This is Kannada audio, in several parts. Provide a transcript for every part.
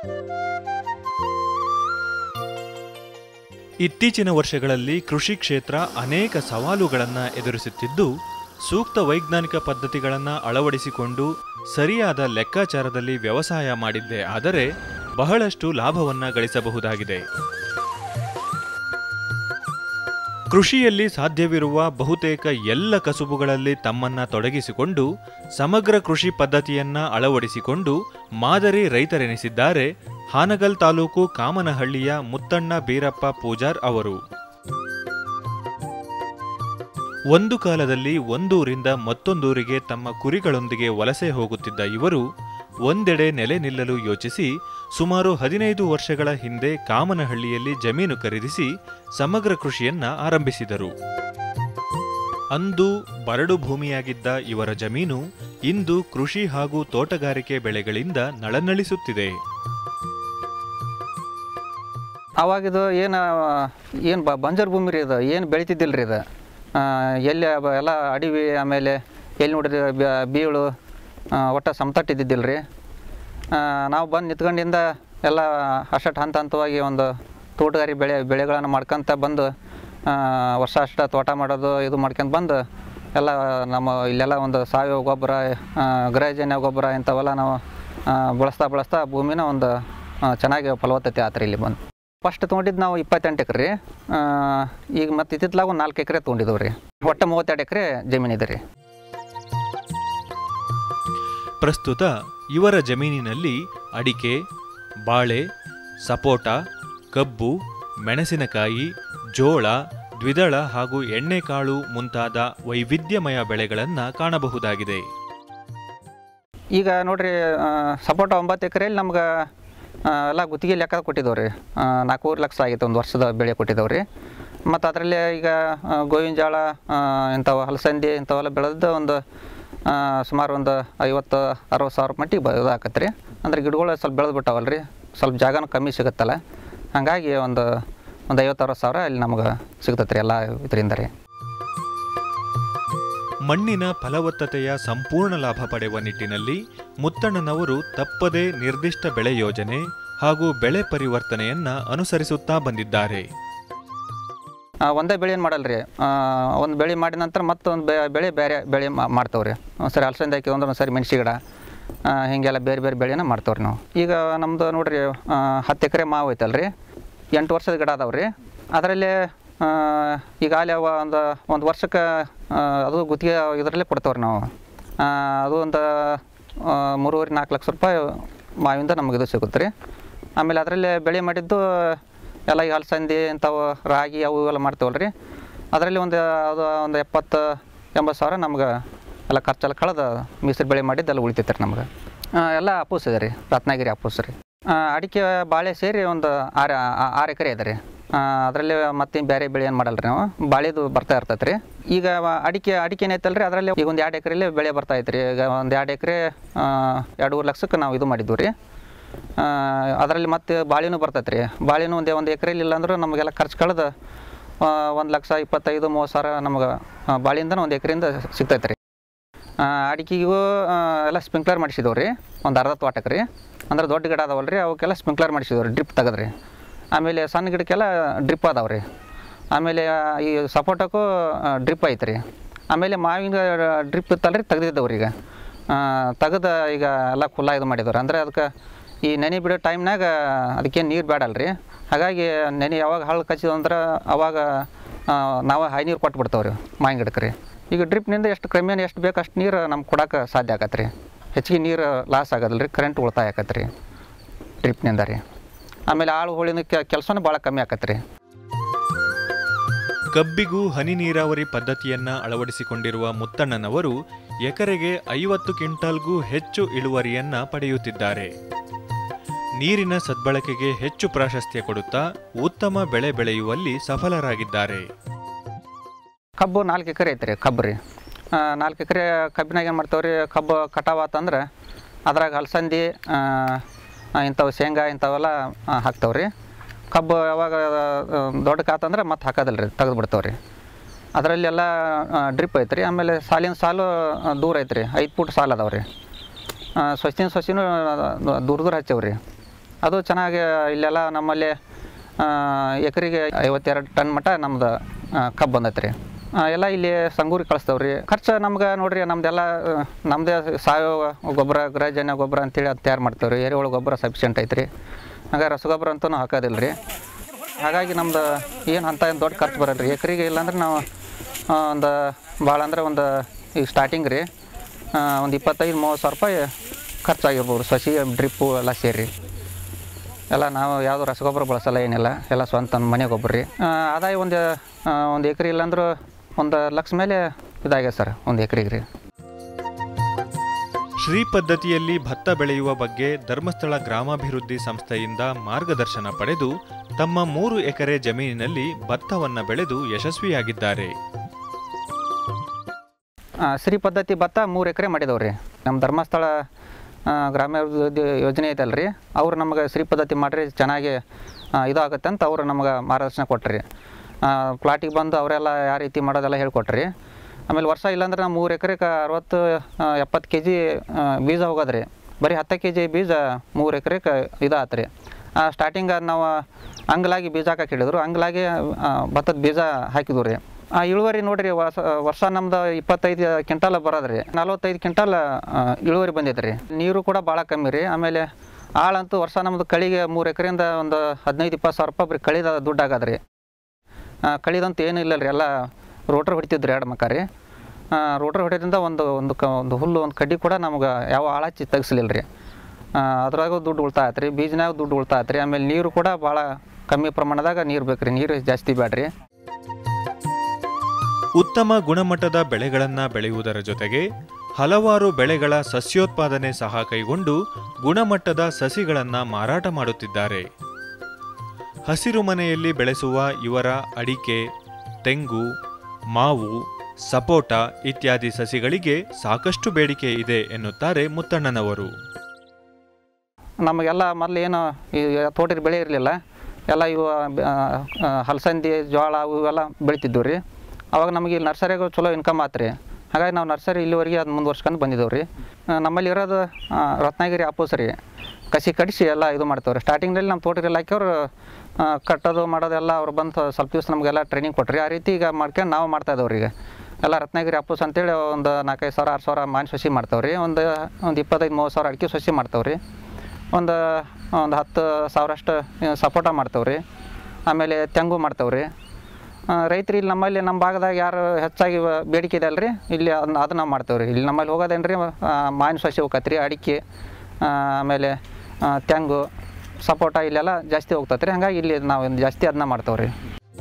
ಇತ್ತೀಚಿನ ವರ್ಷಗಳಲ್ಲಿ ಕೃಷಿ ಕ್ಷೇತ್ರ ಅನೇಕ ಸವಾಲುಗಳನ್ನು ಎದುರಿಸುತ್ತಿದ್ದು ಸೂಕ್ತ ವೈಜ್ಞಾನಿಕ ಪದ್ಧತಿಗಳನ್ನು ಅಳವಡಿಸಿಕೊಂಡು ಸರಿಯಾದ ಲೆಕ್ಕಾಚಾರದಲ್ಲಿ ವ್ಯವಸಾಯ ಮಾಡಿದ್ದೇ ಆದರೆ ಬಹಳಷ್ಟು ಲಾಭವನ್ನು ಗಳಿಸಬಹುದಾಗಿದೆ ಕೃಷಿಯಲ್ಲಿ ಸಾಧ್ಯವಿರುವ ಬಹುತೇಕ ಎಲ್ಲ ಕಸುಬುಗಳಲ್ಲಿ ತಮ್ಮನ್ನ ತೊಡಗಿಸಿಕೊಂಡು ಸಮಗ್ರ ಕೃಷಿ ಪದ್ಧತಿಯನ್ನ ಅಳವಡಿಸಿಕೊಂಡು ಮಾದರಿ ರೈತರೆನಿಸಿದ್ದಾರೆ ಹಾನಗಲ್ ತಾಲೂಕು ಕಾಮನಹಳ್ಳಿಯ ಮುತ್ತಣ್ಣ ಬೀರಪ್ಪ ಪೂಜಾರ್ ಅವರು ಒಂದು ಕಾಲದಲ್ಲಿ ಒಂದೂರಿಂದ ಮತ್ತೊಂದೂರಿಗೆ ತಮ್ಮ ಕುರಿಗಳೊಂದಿಗೆ ವಲಸೆ ಹೋಗುತ್ತಿದ್ದ ಇವರು ಒಂದೆಡೆ ನೆಲೆ ನಿಲ್ಲಲು ಯೋಚಿಸಿ ಸುಮಾರು ಹದಿನೈದು ವರ್ಷಗಳ ಹಿಂದೆ ಕಾಮನಹಳ್ಳಿಯಲ್ಲಿ ಜಮೀನು ಖರೀದಿಸಿ ಸಮಗ್ರ ಕೃಷಿಯನ್ನ ಆರಂಭಿಸಿದರು ಅಂದು ಬರಡು ಭೂಮಿಯಾಗಿದ್ದ ಇವರ ಜಮೀನು ಇಂದು ಕೃಷಿ ಹಾಗೂ ತೋಟಗಾರಿಕೆ ಬೆಳೆಗಳಿಂದ ನಳನಳಿಸುತ್ತಿದೆ ಅವಾಗಿದು ಏನು ಏನು ಬ ಬಂಜರ್ ಭೂಮಿ ರೀ ಇದು ಏನು ಬೆಳಿತಿದ್ದಿಲ್ಲ ರೀ ಇದು ಆ, ಎಲ್ಲಿ ಬ- ಎಲ್ಲ ಅಡವಿ ಆಮೇಲೆ ಎಲ್ಲಿ ನೋಡ್ರಿ ಬ- ಬೀಳು ಆ, ಒಟ್ಟು ಸಮತಟ್ಟಿದ್ದಿದ್ದಿಲ್ಲ ರೀ ನಾವು ಬಂದು ನಿಂತ್ಕೊಂಡಿಂದ ಎಲ್ಲ ಅಷ್ಟಟ್ಟು ಹಂತ ಹಂತವಾಗಿ ಒಂದು ತೋಟಗಾರಿಕೆ ಬೆಳೆ ಬೆಳೆಗಳನ್ನು ಮಾಡ್ಕೊಂತ ಬಂದು ಆ, ವರ್ಷ ಅಷ್ಟ ತೋಟ ಮಾಡೋದು ಇದು ಮಾಡ್ಕೊಂತ ಬಂದು ಎಲ್ಲ ನಮ್ಮ ಇಲ್ಲೆಲ್ಲ ಒಂದು ಸಾವಯವ ಗೊಬ್ಬರ ಆ, ಗೃಹಜನ್ಯ ಗೊಬ್ಬರ ಇಂಥವೆಲ್ಲ ನಾವು ಆ, ಬಳಸ್ತಾ ಬಳಸ್ತಾ ಭೂಮಿನ ಒಂದು ಆ, ಚೆನ್ನಾಗಿ ಫಲವತ್ತತೆ ಆತ್ರಿ ಇಲ್ಲಿ ಬಂದು ಫಸ್ಟ್ ತೊಗೊಂಡಿದ್ದು ನಾವು ಇಪ್ಪತ್ತೆಂಟು ಎಕರೆ ರೀ ಆ, ಈಗ ಮತ್ತೆ ಇತ್ತಿತ್ಲಾಗ ಒಂದು ನಾಲ್ಕು ಎಕರೆ ತೊಗೊಂಡಿದ್ದೇವೆ ರೀ ಒಟ್ಟು ಮೂವತ್ತೆರಡು ಎಕರೆ ಜಮೀನಿದೆ ರೀ ಪ್ರಸ್ತುತ ಇವರ ಜಮೀನಿನಲ್ಲಿ ಅಡಿಕೆ ಬಾಳೆ ಸಪೋಟ ಕಬ್ಬು ಮೆಣಸಿನಕಾಯಿ ಜೋಳ ದ್ವಿದಳ ಹಾಗೂ ಎಣ್ಣೆಕಾಳು ಮುಂತಾದ ವೈವಿಧ್ಯಮಯ ಬೆಳೆಗಳನ್ನು ಕಾಣಬಹುದಾಗಿದೆ ಈಗ ನೋಡ್ರಿ ಆ, ಸಪೋಟ ಒಂಬತ್ತು ಎಕರೆಯಲ್ಲಿ ನಮ್ಗೆ ಆ, ಎಲ್ಲ ಗುತ್ತಿಗೆ ಲೆಕ್ಕ ಕೊಟ್ಟಿದ್ದೇವೆ ರೀ ನಾಲ್ಕೂವರೆ ಲಕ್ಷ ಆಗಿತ್ತು ಒಂದು ವರ್ಷದ ಬೆಳೆ ಕೊಟ್ಟಿದ್ದೇವೆ ರೀ ಮತ್ತು ಅದರಲ್ಲಿ ಈಗ ಆ, ಗೋವಿನ ಜೋಳ ಆ, ಇಂಥವು ಹಲಸಂದಿ ಇಂಥವೆಲ್ಲ ಬೆಳೆದು ಒಂದು ಆ, ಸುಮಾರು ಒಂದು ಐವತ್ತು ಅರವತ್ತು ಸಾವಿರ ಮಟ್ಟಿಗೆ ಬ ಇದಾಕತ್ತೆ ರೀ ಅಂದ್ರೆ ಗಿಡಗಳು ಸ್ವಲ್ಪ ಬೆಳೆದು ಬಿಟ್ಟಾವಲ್ಲ ರೀ ಸ್ವಲ್ಪ ಜಾಗನೂ ಕಮ್ಮಿ ಸಿಗುತ್ತಲ್ಲ ಹಾಗಾಗಿ ಒಂದು ಒಂದು ಐವತ್ತು ಅರವತ್ತು ಸಾವಿರ ಇಲ್ಲಿ ನಮ್ಗೆ ಸಿಗ್ತೈತೆ ರೀ ಎಲ್ಲ ಇದರಿಂದ ರೀ ಮಣ್ಣಿನ ಫಲವತ್ತತೆಯ ಸಂಪೂರ್ಣ ಲಾಭ ಪಡೆಯುವ ನಿಟ್ಟಿನಲ್ಲಿ ಮುತ್ತಣ್ಣನವರು ತಪ್ಪದೇ ನಿರ್ದಿಷ್ಟ ಬೆಳೆ ಯೋಜನೆ ಹಾಗೂ ಬೆಳೆ ಪರಿವರ್ತನೆಯನ್ನ ಅನುಸರಿಸುತ್ತಾ ಬಂದಿದ್ದಾರೆ ಆ, ಒಂದೇ ಬೆಳೆ ಏನು ಮಾಡಲ್ಲ ರೀ ಒಂದು ಬೆಳೆ ಮಾಡಿದ ನಂತರ ಮತ್ತೊಂದು ಬೆ ಬೆಳೆ ಬೇರೆ ಬೆಳೆ ಮಾ ಮಾಡ್ತಾವೆ ರೀ ಒಂದು ಸರಿ ಅಲಸಂದೆ ಹಾಕಿ ಒಂದು ಸರಿ ಮೆಣಸಿ ಗಿಡ ಆ, ಹೀಗೆಲ್ಲ ಬೇರೆ ಬೇರೆ ಬೆಳೆನ ಮಾಡ್ತಾವ್ರಿ ನಾವು ಈಗ ನಮ್ಮದು ನೋಡ್ರಿ ಆ, ಹತ್ತು ಎಕರೆ ಮಾವು ಐತಲ್ಲ ರೀ ಎಂಟು ವರ್ಷದ ಗಿಡ ಅದಾವೆ ರೀ ಅದರಲ್ಲಿ ಈಗಾಗಲೇ ಅವ ಒಂದು ಒಂದು ವರ್ಷಕ್ಕೆ ಆ, ಅದು ಗುತ್ತಿಗೆ ಇದರಲ್ಲೇ ಕೊಡ್ತಾವ್ರಿ ನಾವು ಆ, ಅದು ಒಂದು ಆ, ಮೂರುವರೆ ನಾಲ್ಕು ಲಕ್ಷ ರೂಪಾಯಿ ಮಾವಿಂದ ನಮಗೆ ಇದು ಸಿಗುತ್ತೆ ರೀ ಆಮೇಲೆ ಅದರಲ್ಲೇ ಬೆಳೆ ಮಾಡಿದ್ದು ಎಲ್ಲ ಈ ಹಲಸಂದಿ ಇಂಥವು ರಾಗಿ ಅವು ಇವೆಲ್ಲ ಮಾಡ್ತೇವಲ್ಲ ರೀ ಅದರಲ್ಲಿ ಒಂದು ಅದು ಒಂದು ಎಪ್ಪತ್ತು ಎಂಬತ್ತು ಸಾವಿರ ನಮ್ಗೆ ಎಲ್ಲ ಖರ್ಚೆಲ್ಲ ಕಳೆದು ಮೀಸಲು ಬೆಳೆ ಮಾಡಿದ್ದು ಎಲ್ಲ ಉಳಿತೈತೆ ರೀ ನಮ್ಗೆ ಆ, ಎಲ್ಲ ಅಪ್ಪೂಸ್ ಇದೆ ರೀ ರತ್ನಗಿರಿ ಅಪ್ಪೂಸ್ ರೀ ಆ, ಅಡಿಕೆ ಬಾಳೆ ಸೇರಿ ಒಂದು ಆರು ಆ- ಆರು ಎಕರೆ ಇದೆ ರೀ ಅದರಲ್ಲಿ ಮತ್ತೆ ಬೇರೆ ಬೆಳೆ ಏನು ಮಾಡಲ್ಲ ರೀ ನಾವು ಬಾಳೆದು ಬರ್ತಾ ಇರ್ತೈತೆ ರೀ ಈಗ ವ- ಅಡಿಕೆ ಅಡಿಕೆ ಏನೈತಲ್ಲ ರೀ ಅದರಲ್ಲಿ ಈಗ ಒಂದು ಎರಡು ಎಕರೆಯಲ್ಲಿ ಬೆಳೆ ಬರ್ತಾ ಐತೆ ರೀ ಈಗ ಒಂದು ಎರಡು ಎಕರೆ ಎರಡೂವರೆ ಲಕ್ಷಕ್ಕೆ ನಾವು ಇದು ಮಾಡಿದ್ವಿ ರೀ ಅದರಲ್ಲಿ ಮತ್ತೆ ಬಾಳೆನೂ ಬರ್ತೈತೆ ರೀ ಬಾಳೆನೂ ಒಂದು ಒಂದು ಎಕರೆಲಿ ಇಲ್ಲ ಅಂದ್ರೆ ನಮಗೆಲ್ಲ ಖರ್ಚು ಕಳೆದು ಒಂದು ಲಕ್ಷ ಇಪ್ಪತ್ತೈದು ಮೂವತ್ತು ಸಾವಿರ ನಮ್ಗೆ ಬಾಳೆಯಿಂದನೂ ಒಂದು ಎಕರೆಯಿಂದ ಸಿಗ್ತೈತೆ ರೀ ಅಡಿಕೆಗೂ ಆ, ಎಲ್ಲ ಸ್ಪ್ರಿಂಕ್ಲರ್ ಮಾಡಿಸಿದವು ರೀ ಒಂದು ಅರ್ಧ ತೋಟಕ್ಕೆ ರೀ ಅಂದ್ರೆ ದೊಡ್ಡ ಗಿಡ ಅದಾವಲ್ಲ ರೀ ಅವಕ್ಕೆಲ್ಲ ಸ್ಪ್ರಿಂಕ್ಲರ್ ಮಾಡಿಸಿದವು ರೀ ಡ್ರಿಪ್ ತೆಗೆದ್ರಿ ಆಮೇಲೆ ಸಣ್ಣ ಗಿಡಕ್ಕೆಲ್ಲ ಡ್ರಿಪ್ ಅದಾವೆ ರೀ ಆಮೇಲೆ ಆ, ಈ ಸಪೋಟಕ್ಕೂ ಡ್ರಿಪ್ ಐತೆ ರೀ ಆಮೇಲೆ ಮಾವಿನ ಡ್ರಿಪ್ ಇತ್ತಲ್ಲ ರೀ ತೆಗ್ದಿದ್ದವ್ರಿ ಈಗ ತೆಗೆದು ಈಗ ಎಲ್ಲ ಖುಲ್ಲಾ ಇದು ಮಾಡಿದವ್ರು ಅಂದ್ರೆ ಅದಕ್ಕೆ ಈ ನೆನೆ ಬಿಡೋ ಟೈಮ್ನಾಗ ಅದಕ್ಕೆ ನೀರು ಬೇಡಲ್ಲ ರೀ ಹಾಗಾಗಿ ನೆನೆ ಯಾವಾಗ ಹಳ್ಳು ಕಚ್ಚಿದ್ವು ಅಂದ್ರೆ ಅವಾಗ ಆ, ನಾವು ಹೈ ನೀರು ಕೊಟ್ಟು ಬಿಡ್ತಾವ್ರಿ ಮಾವಿನ ಗಿಡಕ್ಕೆ ರೀ ಈಗ ಡ್ರಿಪ್ನಿಂದ ಎಷ್ಟು ಕ್ರಮೇಣ ಎಷ್ಟು ಬೇಕು ಅಷ್ಟು ನೀರು ನಮ್ಗೆ ಕೊಡೋಕೆ ಸಾಧ್ಯ ಆಗತ್ತೆ ರೀ ಹೆಚ್ಚಿಗೆ ನೀರು ಲಾಸ್ ಆಗೋದಿಲ್ಲ ರೀ ಕರೆಂಟ್ ಉಳಿತಾಯ ಆಕತ್ತೆ ರೀ ಡ್ರಿಪ್ನಿಂದ ರೀ ಆಮೇಲೆ ಆಳು ಹೋಳಿನ ಕೆಲಸನೂ ಭಾಳ ಕಮ್ಮಿ ಆಕತ್ತೆ ರೀ ಕಬ್ಬಿಗೂ ಹನಿ ನೀರಾವರಿ ಪದ್ಧತಿಯನ್ನ ಅಳವಡಿಸಿಕೊಂಡಿರುವ ಮುತ್ತಣ್ಣನವರು ಎಕರೆಗೆ ಐವತ್ತು ಕ್ವಿಂಟಾಲ್ಗೂ ಹೆಚ್ಚು ಇಳುವರಿಯನ್ನ ಪಡೆಯುತ್ತಿದ್ದಾರೆ ನೀರಿನ ಸದ್ಬಳಕೆಗೆ ಹೆಚ್ಚು ಪ್ರಾಶಸ್ತ್ಯ ಕೊಡುತ್ತಾ ಉತ್ತಮ ಬೆಳೆ ಬೆಳೆಯುವಲ್ಲಿ ಸಫಲರಾಗಿದ್ದಾರೆ ಕಬ್ಬು ನಾಲ್ಕು ಎಕರೆ ಐತೆ ರೀ ಕಬ್ಬು ರೀ ನಾಲ್ಕು ಎಕರೆ ಕಬ್ಬಿನಾಗ ಏನು ಮಾಡ್ತಾವೆ ರೀ ಕಬ್ಬು ಕಟಾವು ಆತಂದ್ರೆ ಅದ್ರಾಗ ಅಲಸಂದಿ ಆ, ಆ, ಇಂಥವು ಶೇಂಗಾ ಇಂಥವೆಲ್ಲ ಹಾಕ್ತಾವೆ ರೀ ಕಬ್ಬು ಯಾವಾಗ ಆ, ದೊಡ್ಡ ಕಾತಂದ್ರೆ ಮತ್ತೆ ಹಾಕೋದಿಲ್ಲ ರೀ ತೆಗೆದು ಬಿಡ್ತಾವೆ ರೀ ಅದರಲ್ಲೆಲ್ಲ ಡ್ರಿಪ್ ಐತೆ ರೀ ಆಮೇಲೆ ಸಾಲಿನ ಸಾಲು ಆ, ದೂರ ಐತೆ ರೀ ಐದು ಫುಟ್ ಸಾಲು ಅದಾವೆ ರೀ ಸೊಸಿನ ಸೊಸಿನೂ ದೂರ ದೂರ ಹಚ್ಚೇವ್ ರೀ ಅದು ಚೆನ್ನಾಗಿ ಇಲ್ಲೆಲ್ಲ ನಮ್ಮಲ್ಲಿ ಎಕರೆಗೆ ಐವತ್ತೆರಡು ಟನ್ ಮಟ್ಟ ನಮ್ದು ಆ, ಕಬ್ಬು ಬಂದೈತೆ ರೀ ಆ, ಎಲ್ಲ ಇಲ್ಲಿ ಸಂಗೂರಿಗೆ ಕಳಿಸ್ತೇವೆ ರೀ ಖರ್ಚು ನಮ್ಗೆ ನೋಡ್ರಿ ನಮ್ದೆಲ್ಲ ಆ, ನಮ್ಮದೇ ಸಾವಯವ ಗೊಬ್ಬರ ಗೃಹಜನ್ಯ ಗೊಬ್ಬರ ಅಂತೇಳಿ ಅದು ತಯಾರು ಮಾಡ್ತೇವೆ ರೀ ಎರೆಹುಳು ಗೊಬ್ಬರ ಸಫಿಷಿಯೆಂಟ್ ಐತೆ ರೀ ಹಾಗೆ ರಸಗೊಬ್ಬರ ಅಂತೂ ಹಾಕೋದಿಲ್ಲ ರೀ ಹಾಗಾಗಿ ನಮ್ದು ಏನು ಅಂತ ಏನು ದೊಡ್ಡ ಖರ್ಚು ಬರಲ್ಲ ರೀ ಎಕರೆಗೆ ಇಲ್ಲಾಂದ್ರೆ ನಾವು ಆ, ಒಂದು ಭಾಳ ಅಂದ್ರೆ ಒಂದು ಈಗ ಸ್ಟಾರ್ಟಿಂಗ್ ರೀ ಆ, ಒಂದು ಇಪ್ಪತ್ತೈದು ಮೂವತ್ತು ಸಾವಿರ ರೂಪಾಯಿ ಖರ್ಚಾಗಿರ್ಬೋದು ಸಸಿ ಡ್ರಿಪ್ಪು ಎಲ್ಲ ಸೇರಿ ಎಲ್ಲ ನಾವು ಯಾವುದು ರಸಗೊಬ್ಬರ ಬಳಸಲ್ಲ ಏನಿಲ್ಲ ಎಲ್ಲ ಸ್ವಂತ ನಮ್ಮ ಮನೆ ಗೊಬ್ಬರ ರೀ ಆ, ಆದಾಯ ಒಂದು ಆ, ಒಂದು ಎಕರೆ ಇಲ್ಲಾಂದ್ರೂ ಒಂದು ಲಕ್ಷ ಮೇಲೆ ಇದಾಗ್ಯದ ಸರ್ ಒಂದು ಎಕರೆಗೆ ರೀ ಶ್ರೀ ಪದ್ಧತಿಯಲ್ಲಿ ಭತ್ತ ಬೆಳೆಯುವ ಬಗ್ಗೆ ಧರ್ಮಸ್ಥಳ ಗ್ರಾಮಾಭಿವೃದ್ಧಿ ಸಂಸ್ಥೆಯಿಂದ ಮಾರ್ಗದರ್ಶನ ಪಡೆದು ತಮ್ಮ ಮೂರು ಎಕರೆ ಜಮೀನಿನಲ್ಲಿ ಭತ್ತವನ್ನ ಬೆಳೆದು ಯಶಸ್ವಿಯಾಗಿದ್ದಾರೆ ಆ, ಶ್ರೀ ಪದ್ಧತಿ ಭತ್ತ ಮೂರು ಎಕರೆ ಮಾಡಿದವ್ರಿ ರೀ ನಮ್ಮ ಧರ್ಮಸ್ಥಳ ಆ, ಗ್ರಾಮಾಭಿವೃದ್ಧಿ ಯೋಜನೆ ಐತಲ್ಲ ರೀ ಅವ್ರು ನಮಗೆ ಶ್ರೀ ಪದ್ಧತಿ ಮಾಡಿರಿ ಚೆನ್ನಾಗಿ ಆ, ಇದು ಆಗುತ್ತೆ ಅಂತ ಅವ್ರು ನಮಗೆ ಮಾರ್ಗದರ್ಶನ ಕೊಟ್ರಿ ಪ್ಲಾಟಿಗೆ ಬಂದು ಅವರೆಲ್ಲ ಯಾವ ರೀತಿ ಮಾಡೋದೆಲ್ಲ ಹೇಳ್ಕೊಟ್ರಿ ಆಮೇಲೆ ವರ್ಷ ಇಲ್ಲಾಂದ್ರೆ ನಾವು ಮೂರು ಎಕರೆಗೆ ಅರವತ್ತು ಎಪ್ಪತ್ತು ಕೆ ಜಿ ಬೀಜ ಹೋಗೋದ್ರಿ ಬರೀ ಹತ್ತು ಕೆ ಜಿ ಬೀಜ ಮೂರು ಎಕರೆಗೆ ಇದು ಆತ್ರಿ ಸ್ಟಾರ್ಟಿಂಗ್ ನಾವು ಅಂಗ್ಲಾಗಿ ಬೀಜ ಹಾಕಕ್ಕೆ ಹೇಳಿದ್ರು ಅಂಗ್ಲಾಗಿ ಆ, ಭತ್ತದ ಬೀಜ ಹಾಕಿದ್ವು ರೀ ಆ ಇಳುವರಿ ನೋಡ್ರಿ ವರ್ಷ ವರ್ಷ ನಮ್ದು ಇಪ್ಪತ್ತೈದು ಕ್ವಿಂಟಾಲ್ ಬರೋದ್ರಿ ನಲ್ವತ್ತೈದು ಕ್ವಿಂಟಾಲ್ ಆ, ಇಳುವರಿ ಬಂದೈತೆ ರೀ ನೀರು ಕೂಡ ಭಾಳ ಕಮ್ಮಿ ರೀ ಆಮೇಲೆ ಆಳಂತೂ ವರ್ಷ ನಮ್ದು ಕಳಿಗೆ ಮೂರು ಎಕರೆಯಿಂದ ಒಂದು ಹದಿನೈದು ಇಪ್ಪತ್ತು ಸಾವಿರ ರೂಪಾಯಿ ಬರೀ ಕಳಿದ ದುಡ್ಡು ಆಗದ್ರಿ ಆ, ಕಳಿದಂತೂ ಏನೂ ಇಲ್ಲ ರೀ ಎಲ್ಲ ರೋಟ್ರ್ ಹೊಡಿತಿದ್ರಿ ಎರಡು ಮಕ್ಕ ರೀ ರೋಟ್ರ್ ಹೊಡೆಯೋದ್ರಿಂದ ಒಂದು ಒಂದು ಕ ಒಂದು ಹುಲ್ಲು ಒಂದು ಕಡ್ಡಿ ಕೂಡ ನಮ್ಗೆ ಯಾವ ಆಳಚ್ಚಿ ತೆಗಿಸ್ಲಿಲ್ಲ ರೀ ಅದ್ರಾಗೂ ದುಡ್ಡು ಉಳ್ತಾಯ ಆತ್ರಿ ಬೀಜನಾಗ ದುಡ್ಡು ಉಳ್ತಾಯ ಆತ್ರಿ ಆಮೇಲೆ ನೀರು ಕೂಡ ಭಾಳ ಕಮ್ಮಿ ಪ್ರಮಾಣದಾಗ ನೀರು ಬೇಕು ರೀ ನೀರು ಜಾಸ್ತಿ ಬೇಡ್ರಿ ಉತ್ತಮ ಗುಣಮಟ್ಟದ ಬೆಳೆಗಳನ್ನ ಬೆಳೆಯುವುದರ ಜೊತೆಗೆ ಹಲವಾರು ಬೆಳೆಗಳ ಸಸ್ಯೋತ್ಪಾದನೆ ಸಹ ಕೈಗೊಂಡು ಗುಣಮಟ್ಟದ ಸಸಿಗಳನ್ನ ಮಾರಾಟ ಮಾಡುತ್ತಿದ್ದಾರೆ ಹಸಿರು ಮನೆಯಲ್ಲಿ ಬೆಳೆಸುವ ಇವರ ಅಡಿಕೆ ತೆಂಗು ಮಾವು ಸಪೋಟ ಇತ್ಯಾದಿ ಸಸಿಗಳಿಗೆ ಸಾಕಷ್ಟು ಬೇಡಿಕೆ ಇದೆ ಎನ್ನುತ್ತಾರೆ ಮುತ್ತಣ್ಣನವರು ನಮಗೆಲ್ಲ ಮೊದಲು ಏನು ಈ ತೋಟದ ಬೆಳೆ ಇರಲಿಲ್ಲ ಎಲ್ಲ ಇವು ಆ, ಆ, ಹಲಸಂದಿ ಜೋಳ ಅವು ಇವೆಲ್ಲ ಬೆಳಿತಿದ್ವು ರೀ ಅವಾಗ ನಮಗೆ ಇಲ್ಲಿ ನರ್ಸರಿಗೂ ಚಲೋ ಇನ್ಕಮ್ ಆತು ರೀ ಹಾಗಾಗಿ ನಾವು ನರ್ಸರಿ ಇಲ್ಲಿವರೆಗೆ ಅದು ಮುಂದುವರ್ಸ್ಕೊಂಡು ಬಂದಿದ್ದೇವೆ ರೀ ಆ, ನಮ್ಮಲ್ಲಿ ಇರೋದು ಆ, ರತ್ನಗಿರಿ ಆಪೂಸ್ ರೀ ಕಸಿ ಕಡಿಸಿ ಎಲ್ಲ ಇದು ಮಾಡ್ತೇವೆ ರೀ ಸ್ಟಾರ್ಟಿಂಗ್ನಲ್ಲಿ ನಮ್ಮ ತೋಟದಲ್ಲಿ ಹಾಕಿಯವ್ರು ಆ, ಕಟ್ಟೋದು ಮಾಡೋದೆಲ್ಲ ಅವ್ರು ಬಂದು ಸ್ವಲ್ಪ ದಿವಸ ನಮಗೆಲ್ಲ ಟ್ರೈನಿಂಗ್ ಕೊಟ್ರಿ ಆ ರೀತಿ ಈಗ ಮಾಡ್ಕೊಂಡು ನಾವು ಮಾಡ್ತಾ ಇದ್ದೇವೆ ರೀ ಈಗ ಎಲ್ಲ ರತ್ನಗಿರಿ ಅಪ್ಪುಸ್ ಅಂತೇಳಿ ಒಂದು ನಾಲ್ಕೈದು ಸಾವಿರ ಆರು ಸಾವಿರ ಮಾವಿನ ಸಸಿ ಮಾಡ್ತಾವೆ ರೀ ಒಂದು ಒಂದು ಇಪ್ಪತ್ತೈದು ಮೂವತ್ತು ಸಾವಿರ ಅಡಿಕೆ ಸಸಿ ಮಾಡ್ತಾವೆ ರೀ ಒಂದು ಒಂದು ಹತ್ತು ಸಾವಿರಷ್ಟು ಸಪೋಟ ಮಾಡ್ತೇವೆ ರೀ ಆಮೇಲೆ ತೆಂಗು ಮಾಡ್ತೇವೆ ರೀ ರೈತರು ಇಲ್ಲಿ ನಮ್ಮಲ್ಲಿ ನಮ್ಮ ಭಾಗದಾಗ ಯಾರು ಹೆಚ್ಚಾಗಿ ವ- ಬೇಡಿಕೆ ಇದೆ ಅಲ್ರಿ ಇಲ್ಲಿ ಅದನ್ನ ಅದನ್ನ ನಾವು ಮಾಡ್ತೇವೆ ರೀ ಇಲ್ಲಿ ನಮ್ಮಲ್ಲಿ ಹೋಗೋದೇನು ರೀ ಮಾವಿನ ಸಸಿ ಹೋಗತ್ತೆ ಅಡಿಕೆ ಆ, ಆಮೇಲೆ ಆ, ತೆಂಗು ಸಪೋಟ ಇಲ್ಲೆಲ್ಲ ಜಾಸ್ತಿ ಹೋಗ್ತೈತೆ ರೀ ಹಂಗಾಗಿ ಇಲ್ಲಿ ನಾವು ಜಾಸ್ತಿ ಅದನ್ನ ಮಾಡ್ತೇವೆ ರೀ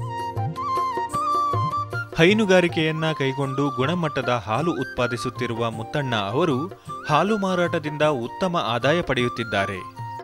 ಹೈನುಗಾರಿಕೆಯನ್ನ ಕೈಗೊಂಡು ಗುಣಮಟ್ಟದ ಹಾಲು ಉತ್ಪಾದಿಸುತ್ತಿರುವ ಮುತ್ತಣ್ಣ ಅವರು ಹಾಲು ಮಾರಾಟದಿಂದ ಉತ್ತಮ ಆದಾಯ ಪಡೆಯುತ್ತಿದ್ದಾರೆ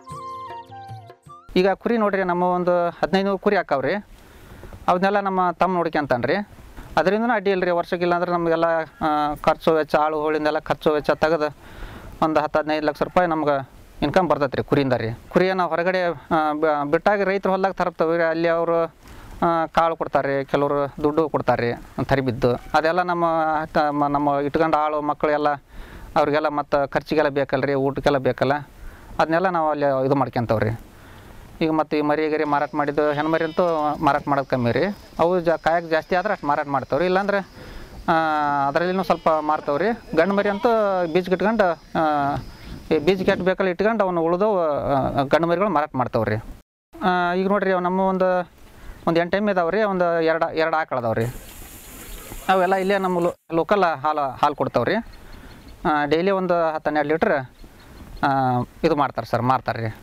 ಈಗ ಕುರಿ ನೋಡ್ರಿ ನಮ್ಮ ಒಂದು ಹದಿನೈದು ಕುರಿ ಹಾಕಾವ್ರಿ ಅವನ್ನೆಲ್ಲ ನಮ್ಮ ತಮ್ಮ ನೋಡ್ಕೊಂತಾನೆ ರೀ ಅದರಿಂದನೂ ಅಡ್ಡಿ ಇಲ್ಲ ರೀ ವರ್ಷಕ್ಕಿಲ್ಲ ಅಂದ್ರೆ ನಮಗೆಲ್ಲ ಆ, ಖರ್ಚು ವೆಚ್ಚ ಆಳು ಹೋಳಿಂದೆಲ್ಲ ಖರ್ಚು ವೆಚ್ಚ ತೆಗೆದು ಒಂದು ಹತ್ತು ಹದಿನೈದು ಲಕ್ಷ ರೂಪಾಯಿ ನಮ್ಗೆ ಇನ್ಕಮ್ ಬರ್ತೈತೆ ರೀ ಕುರಿಯಿಂದ ರೀ ಕುರಿಯನ್ನು ಹೊರಗಡೆ ಆ, ಬ- ಬಿಟ್ಟಾಗ ರೈತರು ಹೊಲ್ದಾಗ ತರ್ತಾವೆ ರೀ ಅಲ್ಲಿ ಅವರು ಕಾಳು ಕೊಡ್ತಾರೆ ಕೆಲವರು ದುಡ್ಡು ಕೊಡ್ತಾರೆ ತರಿಬಿದ್ದು ಅದೆಲ್ಲ ನಮ್ಮ ತ- ಮ- ನಮ್ಮ ಇಟ್ಕೊಂಡು ಆಳು ಮಕ್ಕಳು ಎಲ್ಲ ಅವ್ರಿಗೆಲ್ಲ ಮತ್ತು ಖರ್ಚಿಗೆಲ್ಲ ಬೇಕಲ್ಲ ರೀ ಊಟಕ್ಕೆಲ್ಲ ಬೇಕಲ್ಲ ಅದನ್ನೆಲ್ಲ ನಾವು ಅಲ್ಲಿ ಇದು ಮಾಡ್ಕೊಂತವ್ರಿ ಈಗ ಮತ್ತು ಈ ಮರಿ ಗರಿ ಮಾರಾಟ ಮಾಡಿದ್ದು ಹೆಣ್ಮರಿ ಅಂತೂ ಮಾರಾಟ ಮಾಡೋದು ಕಮ್ಮಿ ರೀ ಅವು ಜಾ ಕಾಯಕ್ಕೆ ಜಾಸ್ತಿ ಆದ್ರೆ ಅಷ್ಟು ಮಾರಾಟ ಮಾಡ್ತಾವ್ರಿ ಇಲ್ಲಾಂದ್ರೆ ಅದರಲ್ಲಿನೂ ಸ್ವಲ್ಪ ಮಾರ್ತಾವ್ರಿ ಗಂಡು ಮರಿ ಅಂತೂ ಬೀಜ ಇಟ್ಕೊಂಡು ಆ, ಈ ಬೀಜ ಕೆಟ್ಟು ಬೇಕಲ್ಲ ಇಟ್ಕೊಂಡು ಅವನು ಉಳಿದು ಗಂಡು ಮರಿಗಳು ಮಾರಾಟ ಮಾಡ್ತಾವ್ರಿ ಆ, ಈಗ ನೋಡ್ರಿ ಅವು ನಮ್ಮ ಒಂದು ಒಂದು ಎಂಟು ಟೈಮ್ ಇದಾವೆ ರೀ ಒಂದು ಎರಡು ಎರಡು ಆಕಳು ಅದಾವೆ ರೀ ಅವೆಲ್ಲ ಇಲ್ಲೇ ನಮ್ಮ ಲೋಕಲ್ ಹಾಲು ಹಾಲು ಕೊಡ್ತಾವೆ ರೀ ಡೈಲಿ ಒಂದು ಹತ್ತು ಹನ್ನೆರಡು ಲೀಟ್ರ್ ಇದು ಮಾಡ್ತಾರೆ ಸರ್ ಮಾರ್ತಾರೆ ರೀ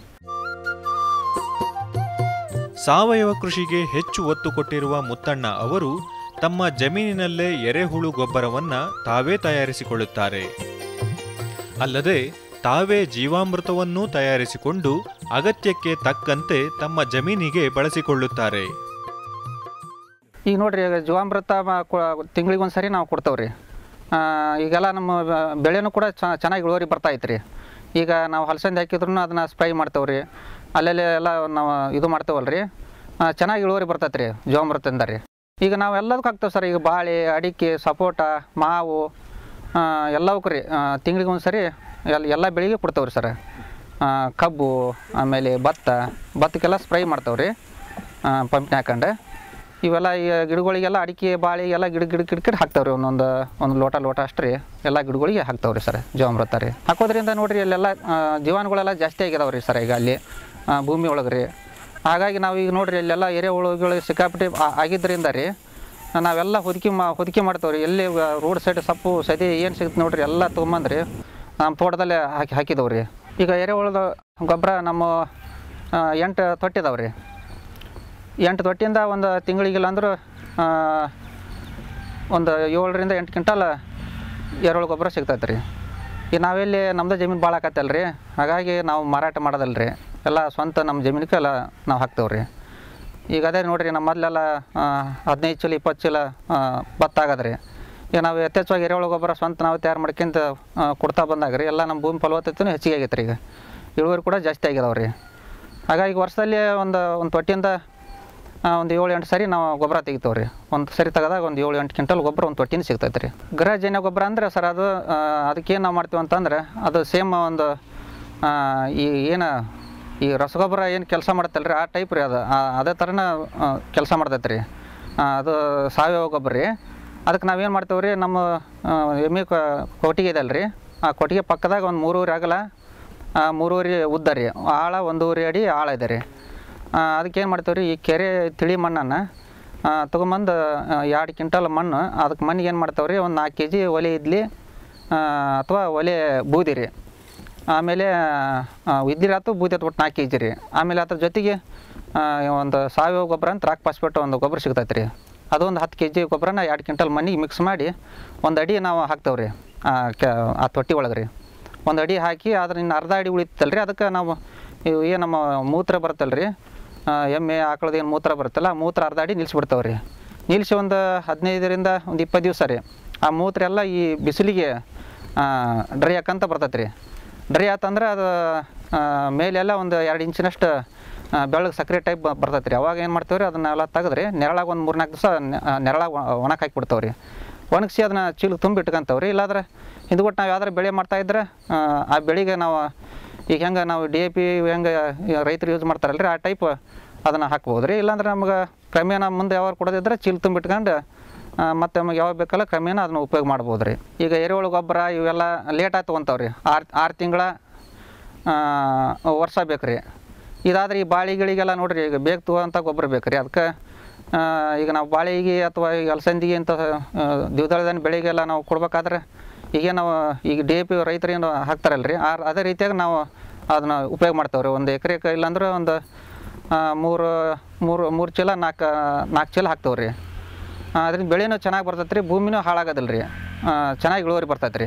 ಸಾವಯವ ಕೃಷಿಗೆ ಹೆಚ್ಚು ಒತ್ತು ಕೊಟ್ಟಿರುವ ಮುತ್ತಣ್ಣ ಅವರು ತಮ್ಮ ಜಮೀನಿನಲ್ಲೇ ಎರೆಹುಳು ಗೊಬ್ಬರವನ್ನ ತಾವೇ ತಯಾರಿಸಿಕೊಳ್ಳುತ್ತಾರೆ ಅಲ್ಲದೆ ತಾವೇ ಜೀವಾಮೃತವನ್ನೂ ತಯಾರಿಸಿಕೊಂಡು ಅಗತ್ಯಕ್ಕೆ ತಕ್ಕಂತೆ ತಮ್ಮ ಜಮೀನಿಗೆ ಬಳಸಿಕೊಳ್ಳುತ್ತಾರೆ ಈಗ ನೋಡ್ರಿ ಈಗ ಜೀವಾಮೃತ ತಿಂಗಳಿಗೆ ಒಂದು ಸರಿ ನಾವು ಕೊಡ್ತೇವೆ ರೀ ಈಗೆಲ್ಲ ನಮ್ಮ ಬ- ಬೆಳೆನೂ ಕೂಡ ಚ- ಚೆನ್ನಾಗಿ ಇಳುವರಿ ಬರ್ತಾ ಐತ್ರಿ ಈಗ ನಾವು ಹಲಸಂದಿ ಹಾಕಿದ್ರು ಅದನ್ನ ಸ್ಪ್ರೈ ಮಾಡ್ತೇವೆ ರೀ ಅಲ್ಲೆಲ್ಲ ಎಲ್ಲ ನಾವು ಇದು ಮಾಡ್ತೇವಲ್ಲ ರೀ ಚೆನ್ನಾಗಿ ಇಳುವರಿ ಬರ್ತೈತೆ ರೀ ಜೀವಾಮೃತದಿಂದ ರೀ ಈಗ ನಾವು ಎಲ್ಲದಕ್ಕೂ ಹಾಕ್ತೇವೆ ಸರ್ ಈಗ ಬಾಳೆ ಅಡಿಕೆ ಸಪೋಟ ಮಾವು ಆ, ಎಲ್ಲವಕ್ಕೂ ರೀ ತಿಂಗಳಿಗೆ ಒಂದು ಸರಿ ಎಲ್ಲ ಎಲ್ಲ ಬೆಳೆಗೆ ಕೊಡ್ತೇವೆ ರೀ ಸರ್ ಆ, ಕಬ್ಬು ಆಮೇಲೆ ಭತ್ತ ಭತ್ತಕ್ಕೆಲ್ಲ ಸ್ಪ್ರೈ ಮಾಡ್ತಾವ್ರಿ ಪಂಪ್ನ ಹಾಕೊಂಡು ಇವೆಲ್ಲ ಈ ಗಿಡಗಳಿಗೆಲ್ಲ ಅಡಿಕೆ ಬಾಳೆ ಎಲ್ಲ ಗಿಡ ಗಿಡ ಗಿಡ ಗಿಡ ಹಾಕ್ತಾವ್ರಿ ಒಂದೊಂದು ಒಂದು ಲೋಟ ಲೋಟ ಅಷ್ಟು ರೀ ಎಲ್ಲ ಗಿಡಗಳಿಗೆ ಹಾಕ್ತಾವ್ರಿ ಸರ್ ಜೀವಾಮೃತ ರೀ ಹಾಕೋದ್ರಿಂದ ನೋಡ್ರಿ ಅಲ್ಲೆಲ್ಲ ಆ, ಜೀವಾಣುಗಳೆಲ್ಲ ಜಾಸ್ತಿ ಆಗಿದಾವೆ ರೀ ಸರ್ ಈಗ ಅಲ್ಲಿ ಆ, ಭೂಮಿ ಒಳಗೆ ರೀ ಹಾಗಾಗಿ ನಾವು ಈಗ ನೋಡ್ರಿ ಇಲ್ಲೆಲ್ಲ ಎರೆಹುಳುಗಳು ಸಿಕ್ಕಾಪಟ್ಟೆ ಆ- ಆಗಿದ್ದರಿಂದ ರೀ ನಾವೆಲ್ಲ ಹೊದಿಕೆ ಮಾ ಹೊದಿಕೆ ಮಾಡ್ತಾವ್ರಿ ಎಲ್ಲಿ ರೋಡ್ ಸೈಡ್ ಸೊಪ್ಪು ಸದಿ ಏನು ಸಿಗುತ್ತೆ ನೋಡ್ರಿ ಎಲ್ಲ ತೊಗೊಂಬಂದ್ರಿ ನಮ್ಮ ತೋಟದಲ್ಲೇ ಹಾಕಿ ಹಾಕಿದವ್ರಿ ರೀ ಈಗ ಎರೆಹುಳದ ಗೊಬ್ಬರ ನಮ್ಮ ಆ, ಎಂಟು ತೊಟ್ಟಿದಾವೆ ರೀ ಎಂಟು ತೊಟ್ಟಿಯಿಂದ ಒಂದು ತಿಂಗಳಿಗಿಲ್ಲ ಅಂದ್ರೆ ಆ, ಒಂದು ಏಳರಿಂದ ಎಂಟು ಕ್ವಿಂಟಲ್ ಎರೆಹುಳು ಗೊಬ್ಬರ ಸಿಗ್ತೈತೆ ರೀ ಈಗ ನಾವೆಲ್ಲಿ ನಮ್ಮದು ಜಮೀನು ಭಾಳ ಆಕತ್ತಲ್ಲ ರೀ ಹಾಗಾಗಿ ನಾವು ಮಾರಾಟ ಮಾಡೋದಲ್ಲ ರೀ ಎಲ್ಲ ಸ್ವಂತ ನಮ್ಮ ಜಮೀನಿಗೆ ಎಲ್ಲ ನಾವು ಹಾಕ್ತೇವೆ ರೀ ಈಗ ಅದೇ ನೋಡಿರಿ ನಮ್ಮ ಮೊದಲೆಲ್ಲ ಹದಿನೈದು ಚೀಲ ಇಪ್ಪತ್ತು ಚೀಲ ಆ, ಭತ್ತ ಆಗದ್ರಿ ಈಗ ನಾವು ಯಥೇಚ್ಛವಾಗಿ ಎರೆಹುಳು ಗೊಬ್ಬರ ಸ್ವಂತ ನಾವು ತಯಾರು ಮಾಡ್ಕೊಂತ ಆ, ಕೊಡ್ತಾ ಬಂದಾಗ ರೀ ಎಲ್ಲ ನಮ್ಮ ಭೂಮಿ ಫಲವತ್ತತೆನೂ ಹೆಚ್ಚಿಗೆ ಆಗೈತೆ ರೀ ಈಗ ಇಳುವರಿ ಕೂಡ ಜಾಸ್ತಿ ಆಗಿದಾವೆ ರೀ ಹಾಗಾಗಿ ವರ್ಷದಲ್ಲಿ ಒಂದು ಒಂದು ತೊಟ್ಟಿಯಿಂದ ಆ, ಒಂದು ಏಳು ಎಂಟು ಸರಿ ನಾವು ಗೊಬ್ಬರ ತೆಗಿತೇವೆ ರೀ ಒಂದು ಸರಿ ತೆಗೆದಾಗ ಒಂದು ಏಳು ಎಂಟು ಕ್ವಿಂಟಲ್ ಗೊಬ್ಬರ ಒಂದು ತೊಟ್ಟಿನ ಸಿಗ್ತೈತೆ ರೀ ಗೃಹಜನ್ಯ ಗೊಬ್ಬರ ಅಂದರೆ ಸರ್ ಅದು ಆ, ಅದಕ್ಕೇನು ನಾವು ಮಾಡ್ತೀವಿ ಅಂತಂದ್ರೆ ಅದು ಸೇಮ್ ಒಂದು ಆ, ಈ ಏನು ಈ ರಸಗೊಬ್ಬರ ಏನು ಕೆಲಸ ಮಾಡುತ್ತಲ್ಲ ರೀ ಆ ಟೈಪ್ ರೀ ಅದು ಆ- ಅದೇ ಥರನ ಕೆಲಸ ಮಾಡ್ತೈತೆ ರೀ ಆ, ಅದು ಸಾವಯವ ಗೊಬ್ಬರ ರೀ ಅದಕ್ಕೆ ನಾವೇನು ಮಾಡ್ತೇವೆ ರೀ ನಮ್ಮ ಆ, ಎಮ್ಮೆ ಕ- ಕೊಟ್ಟಿಗೆ ಇದೆ ಅಲ್ರಿ ಆ ಕೊಟ್ಟಿಗೆ ಪಕ್ಕದಾಗ ಒಂದು ಮೂರುವರೆ ಆಗಲ್ಲ ಆ, ಮೂರುವರೆ ಉದ್ದ ರೀ ಆಳ ಒಂದೂವರೆ ಅಡಿ ಆಳ ಇದೆ ರೀ ಅದಕ್ಕೆ ಏನು ಮಾಡ್ತೇವೆ ರೀ ಈ ಕೆರೆ ತಿಳಿ ಮಣ್ಣನ್ನು ತೊಗೊಂಬಂದು ಎರಡು ಕ್ವಿಂಟಲ್ ಮಣ್ಣು ಅದಕ್ಕೆ ಮಣ್ಣಿಗೆ ಏನು ಮಾಡ್ತೇವೆ ರೀ ಒಂದು ನಾಲ್ಕು ಕೆ ಜಿ ಒಲೆ ಇದ್ಲಿ ಅಥವಾ ಒಲೆ ಬೂದಿ ರೀ ಆಮೇಲೆ ಇದ್ದಿರ ಆತು ಬೂದಿ ಆತು ಒಟ್ಟು ನಾಲ್ಕು ಕೆ ಜಿ ರೀ ಆಮೇಲೆ ಅದ್ರ ಜೊತೆಗೆ ಆ, ಒಂದು ಸಾವಯವ ಗೊಬ್ಬರ ಅಂತ ರಾಕ್ ಪಾಸ್ಪೇಟ್ ಒಂದು ಗೊಬ್ಬರ ಸಿಗ್ತೈತೆ ರೀ ಅದೊಂದು ಹತ್ತು ಕೆ ಜಿ ಗೊಬ್ಬರನ ಎರಡು ಕ್ವಿಂಟಲ್ ಮಣ್ಣಿಗೆ ಮಿಕ್ಸ್ ಮಾಡಿ ಒಂದು ಅಡಿ ನಾವು ಹಾಕ್ತೇವೆ ರೀ ಆ ಕ ಆ ತೊಟ್ಟಿ ಒಳಗೆ ರೀ ಒಂದು ಅಡಿ ಹಾಕಿ ಅದ್ರ ಇನ್ನು ಅರ್ಧ ಅಡಿ ಉಳಿತಲ್ಲ ರೀ ಅದಕ್ಕೆ ನಾವು ಇವು ಏನು ನಮ್ಮ ಮೂತ್ರ ಬರುತ್ತಲ್ಲ ರೀ ಎಮ್ಮೆ ಆಕಳದ ಏನು ಮೂತ್ರ ಬರುತ್ತಲ್ಲ ಆ ಮೂತ್ರ ಅರ್ಧ ಅಡಿ ನಿಲ್ಲಿಸ್ಬಿಡ್ತಾವೆ ರೀ ನಿಲ್ಲಿಸಿ ಒಂದು ಹದಿನೈದರಿಂದ ಒಂದು ಇಪ್ಪತ್ತು ದಿವಸ ರೀ ಆ ಮೂತ್ರ ಎಲ್ಲ ಈ ಬಿಸಿಲಿಗೆ ಡ್ರೈ ಹಾಕಂತ ಬರ್ತೈತೆ ರೀ ಡ್ರೈ ಆತಂದ್ರೆ ಅದು ಆ, ಮೇಲೆಲ್ಲ ಒಂದು ಎರಡು ಇಂಚಿನಷ್ಟು ಆ, ಬೆಳ್ಳಗೆ ಸಕ್ಕರೆ ಟೈಪ್ ಬರ್ತೈತೆ ರೀ ಅವಾಗ ಏನು ಮಾಡ್ತೇವೆ ರೀ ಅದನ್ನೆಲ್ಲ ತೆಗೆದ್ರಿ ನೆರಳಾಗ ಒಂದು ಮೂರು ನಾಲ್ಕು ದಿವಸ ನೆರಳಾಗ ಒಣಕ್ಕೆ ಹಾಕಿಬಿಡ್ತಾವೆ ರೀ ಒಣಗಿಸಿ ಅದನ್ನ ಚೀಲ ತುಂಬಿ ಇಟ್ಕೊಂತಾವೆ ರೀ ಇಲ್ಲಾಂದ್ರೆ ಹಿಂದ್ಗೊಟ್ಟು ನಾವು ಯಾವ್ದಾರು ಬೆಳೆ ಮಾಡ್ತಾ ಇದ್ರೆ ಆ, ಆ ಬೆಳೆಗೆ ನಾವು ಈಗ ಹೆಂಗೆ ನಾವು ಡಿ ಎ ಪಿ ಹೆಂಗೆ ರೈತರು ಯೂಸ್ ಮಾಡ್ತಾರಲ್ಲ ರೀ ಆ ಟೈಪ್ ಅದನ್ನು ಹಾಕ್ಬೋದು ರೀ ಇಲ್ಲಾಂದ್ರೆ ನಮ್ಗೆ ಕ್ರಮೇಣ ಮುಂದೆ ಯಾವಾಗ ಕೊಡೋದಿದ್ರೆ ಚೀಲ ತುಂಬಿಟ್ಕೊಂಡು ಆ, ಮತ್ತೆ ನಮಗೆ ಯಾವಾಗ ಬೇಕಲ್ಲ ಕ್ರಮೇಣ ಅದನ್ನ ಉಪಯೋಗ ಮಾಡ್ಬೋದು ರೀ ಈಗ ಎರೆಹುಳು ಗೊಬ್ಬರ ಇವೆಲ್ಲ ಲೇಟ್ ಆಗಿ ತೊಗೊಂತಾವೆ ರೀ ಆರು ಆರು ತಿಂಗಳ ವರ್ಷ ಬೇಕು ರೀ ಇದಾದ್ರೆ ಈ ಬಾಳಿಗಳಿಗೆಲ್ಲ ನೋಡ್ರಿ ಈಗ ಬೇಗ ತಗೋಂಥ ಗೊಬ್ಬರ ಬೇಕು ರೀ ಅದಕ್ಕೆ ಈಗ ನಾವು ಬಾಳಿಗೆ ಅಥವಾ ಈಗ ಅಲಸಂದಿಗೆ ಇಂಥ ದ್ವಿದಳ ಬೆಳೆಗೆಲ್ಲ ನಾವು ಕೊಡ್ಬೇಕಾದ್ರೆ ಈಗ ನಾವು ಈಗ ಡಿ ಎ ಪಿ ರೈತರು ಏನು ಹಾಕ್ತಾರಲ್ಲ ರೀ ಆ ಅದೇ ರೀತಿಯಾಗಿ ನಾವು ಅದನ್ನ ಉಪಯೋಗ ಮಾಡ್ತೇವೆ ರೀ ಒಂದು ಎಕರೆಗೆ ಇಲ್ಲಾಂದ್ರೆ ಒಂದು ಆ, ಮೂರು ಮೂರು ಮೂರು ಚೀಲ ನಾಲ್ಕು ನಾಲ್ಕು ಚೀಲ ಹಾಕ್ತೇವೆ ರೀ ಅದರಿಂದ ಬೆಳೆನೂ ಚೆನ್ನಾಗಿ ಬರ್ತೈತೆ ರೀ ಭೂಮಿನೂ ಹಾಳಾಗೋದಿಲ್ಲ ರೀ ಚೆನ್ನಾಗಿ ಇಳುವರಿ ಬರ್ತೈತೆ ರೀ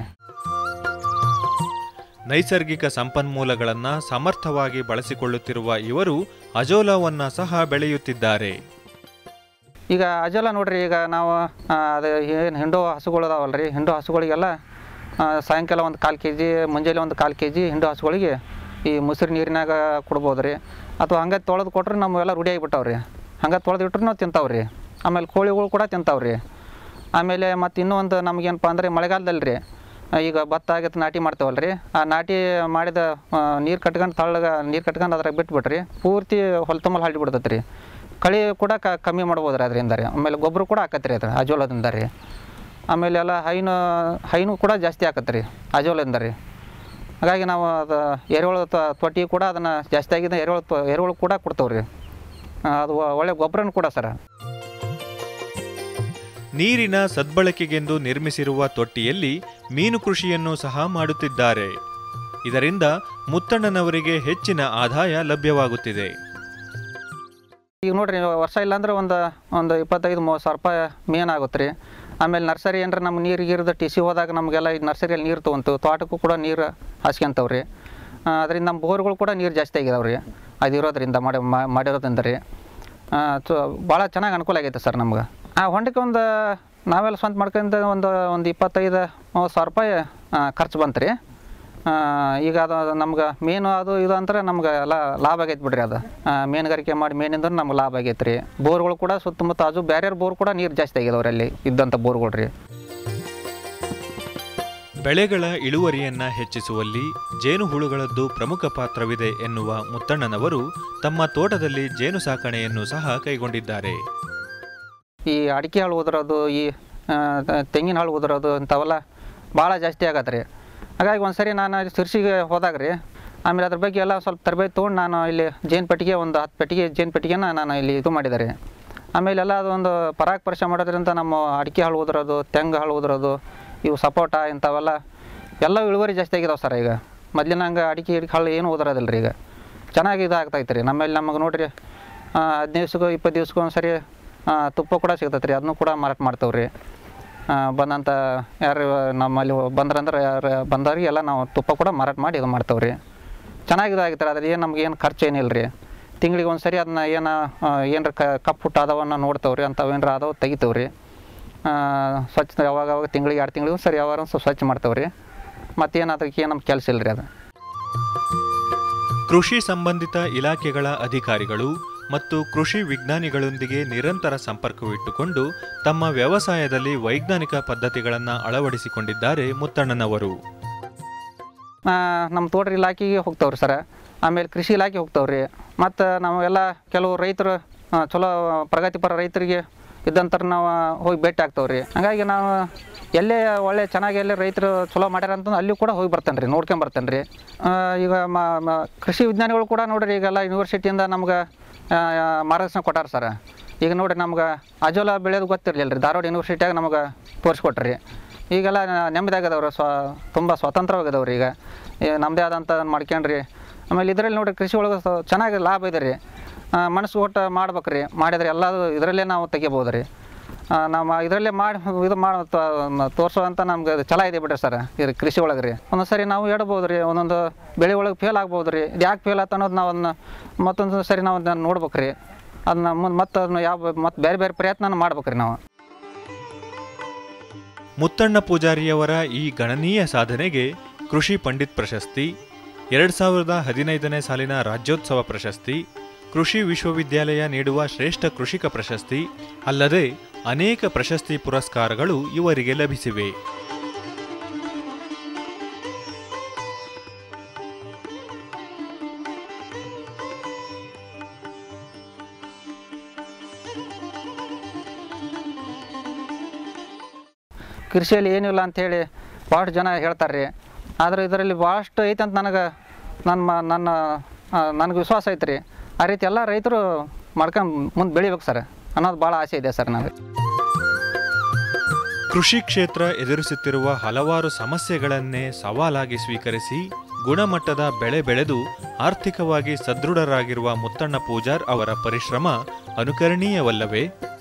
ನೈಸರ್ಗಿಕ ಸಂಪನ್ಮೂಲಗಳನ್ನು ಸಮರ್ಥವಾಗಿ ಬಳಸಿಕೊಳ್ಳುತ್ತಿರುವ ಇವರು ಅಜೋಲಾವನ್ನ ಸಹ ಬೆಳೆಯುತ್ತಿದ್ದಾರೆ ಈಗ ಅಜಲ ನೋಡ್ರಿ ಈಗ ನಾವು ಆ, ಅದು ಏನು ಹಿಂಡು ಹಸುಗಳು ಅದಾವಲ್ಲ ರೀ ಹಿಂಡು ಹಸುಗಳಿಗೆಲ್ಲ ಆ, ಸಾಯಂಕಾಲ ಒಂದು ಕಾಲು ಕೆ ಜಿ ಮುಂಜಾನೆ ಒಂದು ಕಾಲು ಕೆ ಜಿ ಹಿಂಡು ಹಸುಗಳಿಗೆ ಈ ಮುಸಿರು ನೀರಿನಾಗ ಕೊಡ್ಬೋದು ರೀ ಅಥವಾ ಹಂಗೆ ತೊಳೆದು ಕೊಟ್ರೆ ನಮ್ಮವೆಲ್ಲ ರೂಢಿ ಆಗಿಬಿಟ್ಟಾವೆ ರೀ ಹಂಗೆ ತೊಳೆದು ಇಟ್ರು ನಾವು ತಿಂತಾವೆ ರೀ ಆಮೇಲೆ ಕೋಳಿಗಳು ಕೂಡ ತಿಂತಾವೆ ರೀ ಆಮೇಲೆ ಮತ್ತು ಇನ್ನೂ ಒಂದು ನಮಗೇನಪ್ಪ ಅಂದರೆ ಮಳೆಗಾಲದಲ್ಲಿ ರೀ ಈಗ ಭತ್ತ ಆಗತ್ತೆ ನಾಟಿ ಮಾಡ್ತೇವಲ್ಲ ರೀ ಆ ನಾಟಿ ಮಾಡಿದ ನೀರು ಕಟ್ಕೊಂಡು ತಳ್ಳಗ ನೀರು ಕಟ್ಕೊಂಡು ಅದ್ರಾಗ ಬಿಟ್ಬಿಟ್ರಿ ಪೂರ್ತಿ ಹೊಲ ತುಂಬಲ್ ಹಳ್ಳಿ ಬಿಡ್ತೈತೆ ರೀ ಕಳೆ ಕೂಡ ಕ ಕಮ್ಮಿ ಮಾಡ್ಬೋದು ರೀ ಅದರಿಂದ ರೀ ಆಮೇಲೆ ಗೊಬ್ಬರ ಕೂಡ ಆಕತ್ತೆ ರೀ ಅದು ಅಜೋಲದಿಂದ ರೀ ಆಮೇಲೆ ಎಲ್ಲ ಹೈನು ಹೈನು ಕೂಡ ಜಾಸ್ತಿ ಆಕತ್ತೆ ರೀ ಅಜೋಲದಿಂದ ರೀ ಹಾಗಾಗಿ ನಾವು ಅದು ಎರೆಹುಳು ತ- ತೊಟ್ಟಿ ಕೂಡ ಅದನ್ನು ಜಾಸ್ತಿ ಆಗಿದ್ದ ಎರೆಹುಳು ತ- ಎರೆಹುಳು ಕೂಡ ಕೊಡ್ತೇವೆ ರೀ ಅದು ಒ- ಒಳ್ಳೆ ಗೊಬ್ಬರನೂ ಕೂಡ ಸರ್ ನೀರಿನ ಸದ್ಬಳಕೆಗೆಂದು ನಿರ್ಮಿಸಿರುವ ತೊಟ್ಟಿಯಲ್ಲಿ ಮೀನು ಕೃಷಿಯನ್ನು ಸಹ ಮಾಡುತ್ತಿದ್ದಾರೆ ಇದರಿಂದ ಮುತ್ತಣ್ಣನವರಿಗೆ ಹೆಚ್ಚಿನ ಆದಾಯ ಲಭ್ಯವಾಗುತ್ತಿದೆ ಈಗ ನೋಡ್ರಿ ವರ್ಷ ಇಲ್ಲಾಂದ್ರೆ ಒಂದು ಒಂದು ಇಪ್ಪತ್ತೈದು ಮೂವತ್ತು ಸಾವಿರ ರೂಪಾಯಿ ಮೇನ್ ಆಗುತ್ತೆ ರೀ ಆಮೇಲೆ ನರ್ಸರಿ ಏನ್ರ ನಮ್ಮ ನೀರು ಗೀರ್ದು ಟಿ ಸಿ ಹೋದಾಗ ನಮಗೆಲ್ಲ ಈ ನರ್ಸರಿಯಲ್ಲಿ ನೀರು ತೊಗೊಂತೀವಿ ತೋಟಕ್ಕೂ ಕೂಡ ನೀರು ಹಾಸ್ಕೊಂತವ್ರಿ ರೀ ಅದರಿಂದ ನಮ್ಮ ಬೋರ್ಗಳು ಕೂಡ ನೀರು ಜಾಸ್ತಿ ಆಗಿದಾವೆ ರೀ ಅದು ಇರೋದ್ರಿಂದ ಮಾಡಿ ಮಾ- ಮಾಡಿರೋದ್ರಿಂದ ರೀ ಭಾಳ ಚೆನ್ನಾಗಿ ಅನುಕೂಲ ಆಗೈತೆ ಸರ್ ನಮ್ಗೆ ಆ ಹೊಂಡಕ್ಕೆ ಒಂದು ನಾವೆಲ್ಲ ಸ್ವಂತ ಮಾಡ್ಕೊಂಡು ಒಂದು ಒಂದು ಇಪ್ಪತ್ತೈದು ಮೂವತ್ತು ಸಾವಿರ ರೂಪಾಯಿ ಆ, ಖರ್ಚು ಬಂತು ರೀ ಆ, ಈಗ ಅದು ನಮ್ಗೆ ಮೀನು ಅದು ಇದು ಅಂದ್ರೆ ನಮ್ಗೆ ಎಲ್ಲ ಲಾಭ ಆಗೈತೆ ಬಿಡ್ರಿ ಅದು ಆ, ಮೀನುಗಾರಿಕೆ ಮಾಡಿ ಮೀನಿಂದ ನಮ್ಗೆ ಲಾಭ ಆಗೈತೆ ರೀ ಬೋರ್ಗಳು ಕೂಡ ಸುತ್ತಮುತ್ತ ಅದು ಬೇರೆ ಬೋರ್ ಕೂಡ ನೀರು ಜಾಸ್ತಿ ಆಗಿದಾವ್ರಿ ಅಲ್ಲಿ ಇದ್ದಂಥ ಬೋರ್ಗಳು ರೀ ಬೆಳೆಗಳ ಇಳುವರಿಯನ್ನ ಹೆಚ್ಚಿಸುವಲ್ಲಿ ಜೇನುಹುಳುಗಳದ್ದು ಪ್ರಮುಖ ಪಾತ್ರವಿದೆ ಎನ್ನುವ ಮುತ್ತಣ್ಣನವರು ತಮ್ಮ ತೋಟದಲ್ಲಿ ಜೇನು ಸಾಕಣೆಯನ್ನು ಸಹ ಕೈಗೊಂಡಿದ್ದಾರೆ ಈ ಅಡಿಕೆ ಹಾಳು ಉದುರೋದು ಈ ಆ, ತ- ತೆಂಗಿನ ಹಾಳು ಉದುರೋದು ಇಂಥವೆಲ್ಲ ಭಾಳ ಜಾಸ್ತಿ ಆಗತ್ತೆ ರೀ ಹಾಗಾಗಿ ಒಂದು ಸರಿ ನಾನು ಸಿರ್ಸಿಗೆ ಹೋದಾಗ ರೀ ಆಮೇಲೆ ಅದ್ರ ಬಗ್ಗೆ ಎಲ್ಲ ಸ್ವಲ್ಪ ತರಬೇತಿ ತೊಗೊಂಡು ನಾನು ಇಲ್ಲಿ ಜೇನು ಪೆಟ್ಟಿಗೆ ಒಂದು ಹತ್ತು ಪೆಟ್ಟಿಗೆ ಜೇನು ಪೆಟ್ಟಿಗೆನ ನಾನು ಇಲ್ಲಿ ಇದು ಮಾಡಿದೆ ರೀ ಆಮೇಲೆ ಎಲ್ಲ ಅದೊಂದು ಪರಾಗ ಪರೀಕ್ಷೆ ಮಾಡೋದ್ರಿಂದ ನಮ್ಮ ಅಡಿಕೆ ಹಾಳು ಉದುರೋದು ತೆಂಗು ಹಾಳು ಉದುರೋದು ಇವು ಸಪೋಟ ಇಂಥವೆಲ್ಲ ಎಲ್ಲ ಇಳುವರಿ ಜಾಸ್ತಿ ಆಗಿದಾವೆ ಸರ್ ಈಗ ಮೊದ್ಲಿನಂಗೆ ಅಡಿಕೆ ಗಿಡಿಕೆ ಹಾಳು ಏನು ಉದುರೋದಿಲ್ಲ ರೀ ಈಗ ಚೆನ್ನಾಗಿ ಇದಾಗ್ತೈತೆ ರೀ ನಮ್ಮಲ್ಲಿ ನಮಗೆ ನೋಡ್ರಿ ಹದಿನೈದು ದಿವ್ಸಕ್ಕೂ ಇಪ್ಪತ್ತು ದಿವ್ಸಕ್ಕೂ ಒಂದು ಸರಿ ಆ, ತುಪ್ಪ ಕೂಡ ಸಿಗ್ತೈತೆ ರೀ ಅದನ್ನು ಕೂಡ ಮಾರಾಟ ಮಾಡ್ತೇವೆ ರೀ ಬಂದಂಥ ಯಾರು ನಮ್ಮಲ್ಲಿ ಬಂದ್ರಂದ್ರೆ ಯಾರು ಬಂದವ್ರಿಗೆ ಎಲ್ಲ ನಾವು ತುಪ್ಪ ಕೂಡ ಮಾರಾಟ ಮಾಡಿ ಇದು ಮಾಡ್ತೇವೆ ರೀ ಚೆನ್ನಾಗಿ ಇದಾಗಿತ್ತು ಅದ್ರ ಏನು ನಮ್ಗೆ ಏನು ಖರ್ಚು ಏನಿಲ್ಲ ರೀ ತಿಂಗಳಿಗೆ ಒಂದು ಸರಿ ಅದನ್ನ ಏನು ಏನರ ಕ ಕಪ್ಪು ಹುಟ್ಟು ಅದಾವನ್ನ ನೋಡ್ತೇವೆ ರೀ ಅಂಥವು ಏನರ ಅದಾವ ತೆಗಿತೇವೆ ರೀ ಸ್ವಚ್ಛ ಯಾವಾಗ ಅವಾಗ ತಿಂಗಳಿಗೆ ಎರಡು ತಿಂಗಳಿಗೆ ಸರಿ ಯಾವಾಗ ಒಂದು ಸ್ವಲ್ಪ ಸ್ವಚ್ಛ ಮಾಡ್ತೇವೆ ರೀ ಮತ್ತೇನು ಅದಕ್ಕೆ ಏನು ನಮ್ಮ ಕೆಲಸ ಇಲ್ಲ ರೀ ಅದು ಕೃಷಿ ಸಂಬಂಧಿತ ಇಲಾಖೆಗಳ ಅಧಿಕಾರಿಗಳು ಮತ್ತು ಕೃಷಿ ವಿಜ್ಞಾನಿಗಳೊಂದಿಗೆ ನಿರಂತರ ಸಂಪರ್ಕವಿಟ್ಟುಕೊಂಡು ತಮ್ಮ ವ್ಯವಸಾಯದಲ್ಲಿ ವೈಜ್ಞಾನಿಕ ಪದ್ಧತಿಗಳನ್ನು ಅಳವಡಿಸಿಕೊಂಡಿದ್ದಾರೆ ಮುತ್ತಣ್ಣನವರು ಆ, ನಮ್ಮ ತೋಟದ ಇಲಾಖೆಗೆ ಹೋಗ್ತಾವ್ರಿ ಸರ ಆಮೇಲೆ ಕೃಷಿ ಇಲಾಖೆ ಹೋಗ್ತಾವ್ರಿ ಮತ್ತು ನಾವೆಲ್ಲ ಕೆಲವು ರೈತರು ಆ, ಚಲೋ ಪ್ರಗತಿಪರ ರೈತರಿಗೆ ಇದ್ದಂತರ ನಾವು ಹೋಗಿ ಭೇಟಿ ಆಗ್ತಾವ್ರಿ ಹಾಗಾಗಿ ನಾವು ಎಲ್ಲೇ ಒಳ್ಳೆ ಚೆನ್ನಾಗಿ ಎಲ್ಲೇ ರೈತರು ಚಲೋ ಮಾಡ್ಯಾರ ಅಂತಂದು ಅಲ್ಲಿ ಕೂಡ ಹೋಗಿ ಬರ್ತೇನೆ ರೀ ನೋಡ್ಕೊಂಡ್ ಬರ್ತೇನೆ ರೀ ಈಗ ಮ ಮ- ಕೃಷಿ ವಿಜ್ಞಾನಿಗಳು ಕೂಡ ನೋಡ್ರಿ ಈಗೆಲ್ಲ ಯೂನಿವರ್ಸಿಟಿಯಿಂದ ನಮ್ಗೆ ಆ, ಮಾರ್ಗದರ್ಶನ ಕೊಟ್ಟಾರ ಸರ್ ಈಗ ನೋಡ್ರಿ ನಮ್ಗೆ ಅಜೋಲ ಬೆಳೆಯೋದು ಗೊತ್ತಿರಲಿಲ್ಲ ರೀ ಧಾರವಾಡ ಯೂನಿವರ್ಸಿಟಿಯಾಗ ನಮಗೆ ತೋರಿಸ್ಕೊಟ್ರಿ ಈಗೆಲ್ಲ ನೆಮ್ಮದಿಯಾಗದವ್ರು ಸ್ವ ತುಂಬ ಸ್ವತಂತ್ರವಾಗದವ್ರು ಈಗ ಈ ನಮ್ಮದೇ ಆದಂಥ ಮಾಡ್ಕೊಂಡ್ರಿ ಆಮೇಲೆ ಇದರಲ್ಲಿ ನೋಡ್ರಿ ಕೃಷಿ ಒಳಗೆ ಸ- ಚೆನ್ನಾಗಿ ಲಾಭ ಇದೆ ರೀ ಮನಸ್ಸು ಒಟ್ಟು ಮಾಡ್ಬೇಕು ರೀ ಮಾಡಿದ್ರೆ ಎಲ್ಲದು ಇದರಲ್ಲೇ ನಾವು ತೆಗಿಬೋದು ರೀ ಆ, ನಮ್ಮ ಇದರಲ್ಲೇ ಮಾಡಿ ಇದು ಮಾಡಿ ತೋರಿಸುವಂಥ ನಮ್ಗೆ ಅದು ಛಲ ಇದೆ ಬಿಡ್ರಿ ಸರ್ ಇದು ಕೃಷಿ ಒಳಗೆ ರೀ ಒಂದೊಂದು ಸರಿ ನಾವು ಹೇಳ್ಬೋದು ರೀ ಒಂದೊಂದು ಬೆಳೆ ಒಳಗೆ ಫೇಲ್ ಆಗ್ಬೋದು ರೀ ಇದು ಯಾಕೆ ಫೇಲ್ ಆತ ಅನ್ನೋದು ನಾವು ಅದನ್ನ ಮತ್ತೊಂದು ಸರಿ ನಾವು ಅದನ್ನ ನೋಡ್ಬೇಕು ರೀ ಅದನ್ನ ಮುಂದೆ ಮತ್ತೆ ಅದನ್ನ ಯಾವ ಮತ್ತೆ ಬೇರೆ ಬೇರೆ ಪ್ರಯತ್ನ ಮಾಡ್ಬೇಕು ರೀ ನಾವು ಮುತ್ತಣ್ಣ ಪೂಜಾರಿಯವರ ಈ ಗಣನೀಯ ಸಾಧನೆಗೆ ಕೃಷಿ ಪಂಡಿತ್ ಪ್ರಶಸ್ತಿ ಎರಡು ಸಾವಿರದ ಹದಿನೈದನೇ ಸಾಲಿನ ರಾಜ್ಯೋತ್ಸವ ಪ್ರಶಸ್ತಿ ಕೃಷಿ ವಿಶ್ವವಿದ್ಯಾಲಯ ನೀಡುವ ಶ್ರೇಷ್ಠ ಕೃಷಿಕ ಪ್ರಶಸ್ತಿ ಅಲ್ಲದೆ ಅನೇಕ ಪ್ರಶಸ್ತಿ ಪುರಸ್ಕಾರಗಳು ಇವರಿಗೆ ಲಭಿಸಿವೆ ಕೃಷಿಯಲ್ಲಿ ಏನಿಲ್ಲ ಅಂಥೇಳಿ ಭಾಳಷ್ಟು ಜನ ಹೇಳ್ತಾರೆ ರೀ ಆದರೆ ಇದರಲ್ಲಿ ಭಾಳಷ್ಟು ಐತೆ ಅಂತ ನನಗೆ ನನ್ನ ಮ- ನನ್ನ ನನಗೆ ವಿಶ್ವಾಸ ಐತೆ ರೀ ಆ ರೀತಿ ಎಲ್ಲ ರೈತರು ಮಾಡ್ಕೊಂಡು ಮುಂದೆ ಬೆಳಿಬೇಕು ಸರ್ ಅನ್ನೋದು ಭಾಳ ಆಸೆ ಇದೆ ಸರ್ ನನಗೆ ಕೃಷಿ ಕ್ಷೇತ್ರ ಎದುರಿಸುತ್ತಿರುವ ಹಲವಾರು ಸಮಸ್ಯೆಗಳನ್ನೇ ಸವಾಲಾಗಿ ಸ್ವೀಕರಿಸಿ ಗುಣಮಟ್ಟದ ಬೆಳೆ ಬೆಳೆದು ಆರ್ಥಿಕವಾಗಿ ಸದೃಢರಾಗಿರುವ ಮುತ್ತಣ್ಣ ಪೂಜಾರ್ ಅವರ ಪರಿಶ್ರಮ ಅನುಕರಣೀಯವಲ್ಲವೇ